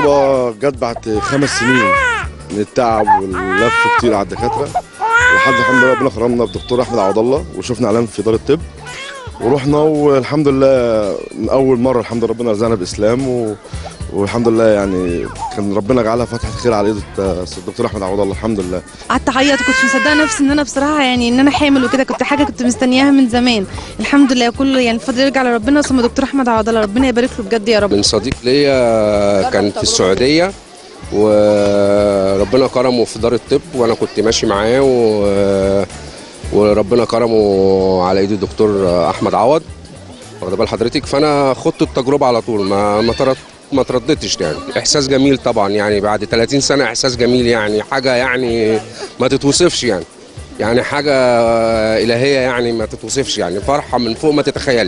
الإصابة جت بعد خمس سنين من التعب واللف كتير على الدكاترة لحد الحمد لله ربنا كرمنا بدكتور أحمد عوض الله وشفنا إعلان في دار الطب ورحنا والحمد لله من أول مرة الحمد لله ربنا رزقنا بإسلام و... والحمد لله يعني كان ربنا جعلها فتحة خير على ايد الدكتور احمد عوض الله الحمد لله قعدت اعيط كنت مش مصدقه نفسي ان انا بصراحه يعني ان انا حامل وكده كنت حاجه كنت مستنياها من زمان الحمد لله كله يعني الفضل يرجع لربنا ثم دكتور احمد عوض الله ربنا يبارك له بجد يا رب من صديق ليا كان في السعوديه وربنا كرمه في دار الطب وانا كنت ماشي معاه و... وربنا كرمه على ايد الدكتور احمد عوض واخد بال حضرتك فانا خدت التجربه على طول ما ما ترد ما ترددتش يعني احساس جميل طبعا يعني بعد 30 سنه احساس جميل يعني حاجه يعني ما تتوصفش يعني يعني حاجه الهيه يعني ما تتوصفش يعني فرحه من فوق ما تتخيلي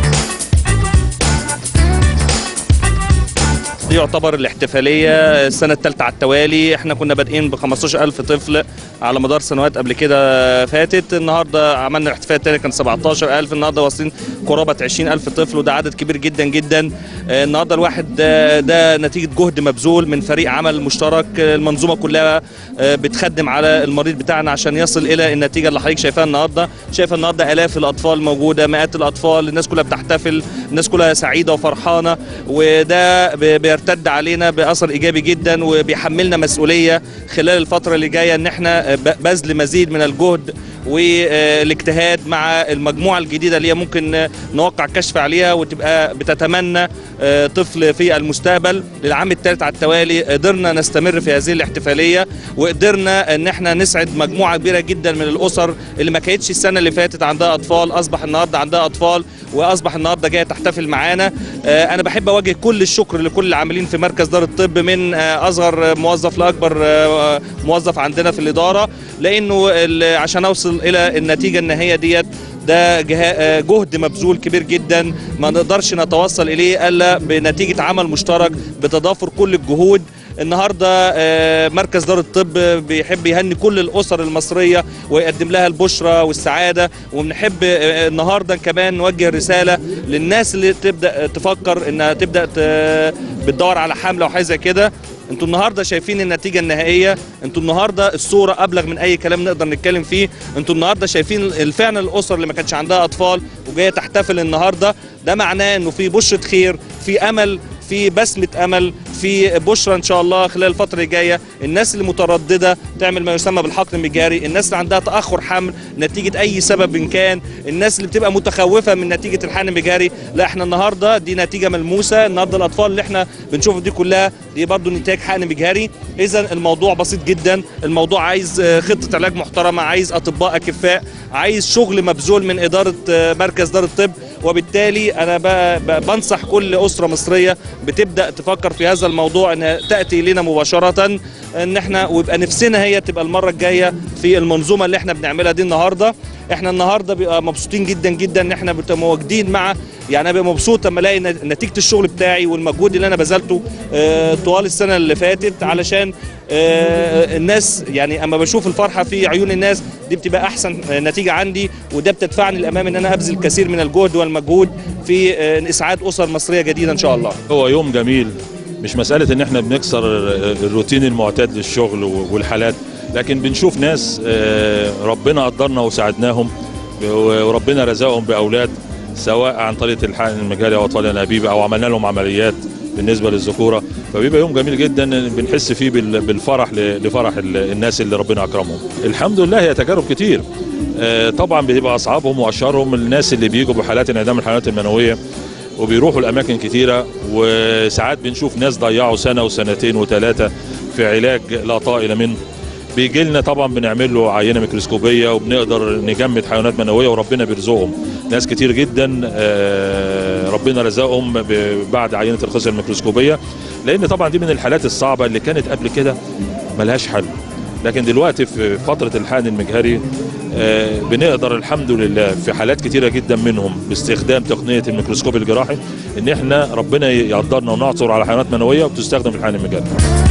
دي يعتبر الاحتفالية السنة الثالثة على التوالي احنا كنا بادئين ب 15000 طفل على مدار سنوات قبل كده فاتت النهاردة عملنا الاحتفال الثاني كان 17000 النهاردة واصلين قرابة 20000 طفل وده عدد كبير جدا جدا آه، النهاردة الواحد ده, ده نتيجة جهد مبذول من فريق عمل مشترك آه، المنظومة كلها آه، بتخدم على المريض بتاعنا عشان يصل إلى النتيجة اللي حضرتك شايفاها النهاردة شايفة النهاردة آلاف الأطفال موجودة مئات الأطفال الناس كلها بتحتفل الناس كلها سعيدة وفرحانة وده ب- بيرتد علينا بأثر إيجابي جدا وبيحملنا مسؤولية خلال الفترة اللي جاية إن احنا ب- بذل مزيد من الجهد والاجتهاد مع المجموعة الجديدة اللي هي ممكن نوقع كشف عليها وتبقى بتتمنى آه، طفل في المستقبل للعام الثالث على التوالي قدرنا نستمر في هذه الاحتفالية وقدرنا ان احنا نسعد مجموعة كبيرة جدا من الأسر اللي ما كانتش السنة اللي فاتت عندها أطفال أصبح النهاردة عندها أطفال وأصبح النهاردة جاية تحتفل معانا آه، أنا بحب أوجه كل الشكر لكل العاملين في مركز دار الطب من آه، أصغر موظف لأكبر آه، موظف عندنا في الإدارة لأنه ال- عشان أوصل إلى النتيجة النهائية ديت ده جها- آه، جهد مبذول كبير جدا ما نقدرش نتوصل اليه الا بنتيجه عمل مشترك بتضافر كل الجهود النهارده آه، مركز دار الطب بيحب يهني كل الاسر المصريه ويقدم لها البشرى والسعاده وبنحب آه، النهارده كمان نوجه رساله للناس اللي تبدا تفكر انها تبدا ت- بتدور على حمله وحاجه زي كده انتوا النهارده شايفين النتيجه النهائيه انتوا النهارده الصوره ابلغ من اي كلام نقدر نتكلم فيه انتوا النهارده شايفين فعلا الاسر اللي ما كانش عندها اطفال وجايه تحتفل النهارده ده معناه انه في بشره خير في امل في بسمة أمل في بشرى إن شاء الله خلال الفترة اللي جاية الناس اللي مترددة تعمل ما يسمى بالحقن المجاري الناس اللي عندها تأخر حمل نتيجة أي سبب إن كان الناس اللي بتبقى متخوفة من نتيجة الحقن المجاري لا إحنا النهاردة دي نتيجة ملموسة النهاردة الأطفال اللي إحنا بنشوفها دي كلها دي برضو نتاج حقن مجاري إذا الموضوع بسيط جدا الموضوع عايز آه، خطة علاج محترمة عايز أطباء أكفاء عايز شغل مبذول من إدارة آه، مركز دار الطب وبالتالي انا ب- ب- بنصح كل اسره مصريه بتبدا تفكر في هذا الموضوع انها تاتي الينا مباشره ان احنا ويبقى نفسنا هي تبقى المره الجايه في المنظومه اللي احنا بنعملها دي النهارده احنا النهارده بيبقى مبسوطين جدا جدا ان احنا بنبقى مواجدين مع يعني انا ببقى مبسوط لما الاقي نت- نتيجه الشغل بتاعي والمجهود اللي انا بذلته آه، طوال السنه اللي فاتت علشان آه، الناس يعني اما بشوف الفرحه في عيون الناس دي بتبقى احسن آه، نتيجه عندي وده بتدفعني للامام ان انا ابذل كثير من الجهد والمجهود في آه، اسعاد اسر مصريه جديده ان شاء الله هو يوم جميل مش مسألة إن إحنا بنكسر الروتين المعتاد للشغل والحالات لكن بنشوف ناس آه، ربنا قدرنا وساعدناهم وربنا رزقهم بأولاد سواء عن طريق الحقن المجاري أو أطفال الأنابيب أو عملنا لهم عمليات بالنسبة للذكورة فبيبقى يوم جميل جدا بنحس فيه بال- بالفرح ل- لفرح ال- الناس اللي ربنا أكرمهم الحمد لله هي تجارب كتير آه، طبعا بتبقى أصعبهم وأشهرهم الناس اللي بيجوا بحالات انعدام الحيوانات المنوية وبيروحوا لاماكن كتيره وساعات بنشوف ناس ضيعوا سنه وسنتين وثلاثه في علاج لا طائل منه بيجي لنا طبعا بنعمل له عينه ميكروسكوبيه وبنقدر نجمد حيوانات منويه وربنا بيرزقهم ناس كتير جدا آه، ربنا رزقهم ب- بعد عينه الخصيه الميكروسكوبيه لان طبعا دي من الحالات الصعبه اللي كانت قبل كده ملهاش حل لكن دلوقتي في فتره الحقن المجهري آه، بنقدر الحمد لله في حالات كتيره جدا منهم باستخدام تقنيه الميكروسكوب الجراحي ان احنا ربنا يقدرنا ونعثر على حيوانات منويه وبتستخدم في الحقن المجهري